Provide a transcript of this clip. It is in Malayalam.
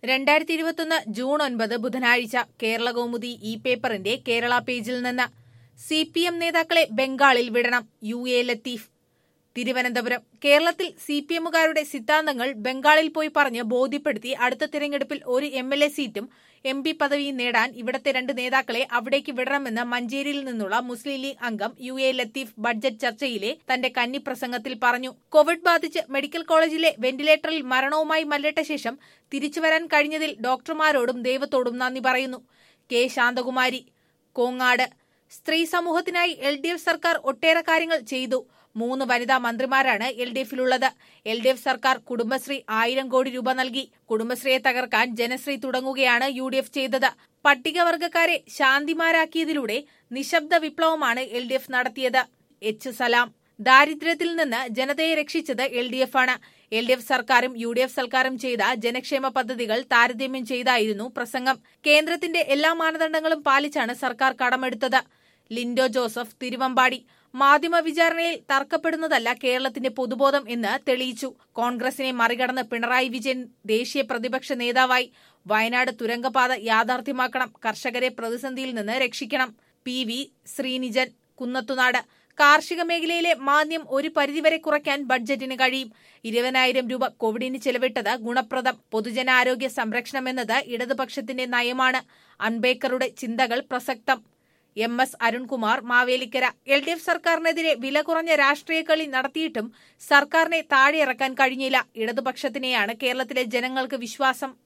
രണ്ടായിരത്തി ഇരുപത്തൊന്ന് ജൂൺ ഒൻപത് ബുധനാഴ്ച കേരള കൗമുദി ഇ പേപ്പറിന്റെ കേരള പേജിൽ നിന്ന് സി പി എം നേതാക്കളെ ബംഗാളിൽ വിടണം യു എ ലത്തീഫ് തിരുവനന്തപുരം കേരളത്തിൽ സി പി എമ്മുകാരുടെ സിദ്ധാന്തങ്ങൾ ബംഗാളിൽ പോയി പറഞ്ഞ് ബോധ്യപ്പെടുത്തി അടുത്ത തിരഞ്ഞെടുപ്പിൽ ഒരു എം എൽ എ സീറ്റും എം പി പദവിയും നേടാൻ ഇവിടത്തെ രണ്ട് നേതാക്കളെ അവിടേക്ക് വിടണമെന്ന് മഞ്ചേരിയിൽ നിന്നുള്ള മുസ്ലിം ലീഗ് അംഗം യു എ ലത്തീഫ് ബഡ്ജറ്റ് ചർച്ചയിലെ തന്റെ കന്നി പ്രസംഗത്തിൽ പറഞ്ഞു കോവിഡ് ബാധിച്ച് മെഡിക്കൽ കോളേജിലെ വെന്റിലേറ്ററിൽ മരണവുമായി മല്ലിട്ട ശേഷം തിരിച്ചുവരാൻ കഴിഞ്ഞതിൽ ഡോക്ടർമാരോടും ദൈവത്തോടും നന്ദി പറയുന്നു കെ ശാന്തകുമാരി കോങ്ങാട് സ്ത്രീ സമൂഹത്തിനായി എൽ ഡി എഫ് സർക്കാർ ഒട്ടേറെ കാര്യങ്ങൾ ചെയ്തു മൂന്ന് വനിതാ മന്ത്രിമാരാണ് എൽ ഡി എഫിലുള്ളത് എൽ ഡി എഫ് സർക്കാർ കുടുംബശ്രീ ആയിരം കോടി രൂപ നൽകി കുടുംബശ്രീയെ തകർക്കാൻ ജനശ്രീ തുടങ്ങുകയാണ് യു ഡി എഫ് ചെയ്തത് പട്ടികവർഗക്കാരെ ശാന്തിമാരാക്കിയതിലൂടെ നിശബ്ദ വിപ്ലവമാണ് എൽ ഡി എഫ് നടത്തിയത് എച്ച് സലാം ദാരിദ്ര്യത്തിൽ നിന്ന് ജനതയെ രക്ഷിച്ചത് എൽ ഡി എഫ് ആണ് എൽ ഡി എഫ് സർക്കാരും യു ഡി എഫ് സർക്കാരും ചെയ്ത ജനക്ഷേമ പദ്ധതികൾ താരതമ്യം ചെയ്തായിരുന്നു പ്രസംഗം കേന്ദ്രത്തിന്റെ എല്ലാ മാനദണ്ഡങ്ങളും പാലിച്ചാണ് സർക്കാർ കടമെടുത്തത് ലിൻഡോ ജോസഫ് തിരുവമ്പാടി മാധ്യമ വിചാരണയിൽ തർക്കപ്പെടുന്നതല്ല കേരളത്തിന്റെ പൊതുബോധം എന്ന് തെളിയിച്ചു കോൺഗ്രസിനെ മറികടന്ന് പിണറായി വിജയൻ ദേശീയ പ്രതിപക്ഷ നേതാവായി വയനാട് തുരങ്കപാത യാഥാർത്ഥ്യമാക്കണം കർഷകരെ പ്രതിസന്ധിയിൽ നിന്ന് രക്ഷിക്കണം പി വി ശ്രീനിജൻ കുന്നത്തുനാട് കാർഷിക മേഖലയിലെ മാന്ദ്യം ഒരു പരിധിവരെ കുറയ്ക്കാൻ ബഡ്ജറ്റിന് കഴിയും ഇരുപതിനായിരം രൂപ കോവിഡിന് ചെലവിട്ടത് ഗുണപ്രദം പൊതുജനാരോഗ്യ സംരക്ഷണം എന്നത് ഇടതുപക്ഷത്തിന്റെ നയമാണ് അൻബേക്കറുടെ ചിന്തകൾ പ്രസക്തം M S Arunkumar Mavelikkara L D F സർക്കാരിനെതിരെ വില കുറഞ്ഞ രാഷ്ട്രീയ കളി നടത്തിയിട്ടും സർക്കാരിനെ താഴെയിറക്കാൻ കഴിഞ്ഞില്ല ഇടതുപക്ഷത്തിനെയാണ് കേരളത്തിലെ ജനങ്ങൾക്ക് വിശ്വാസം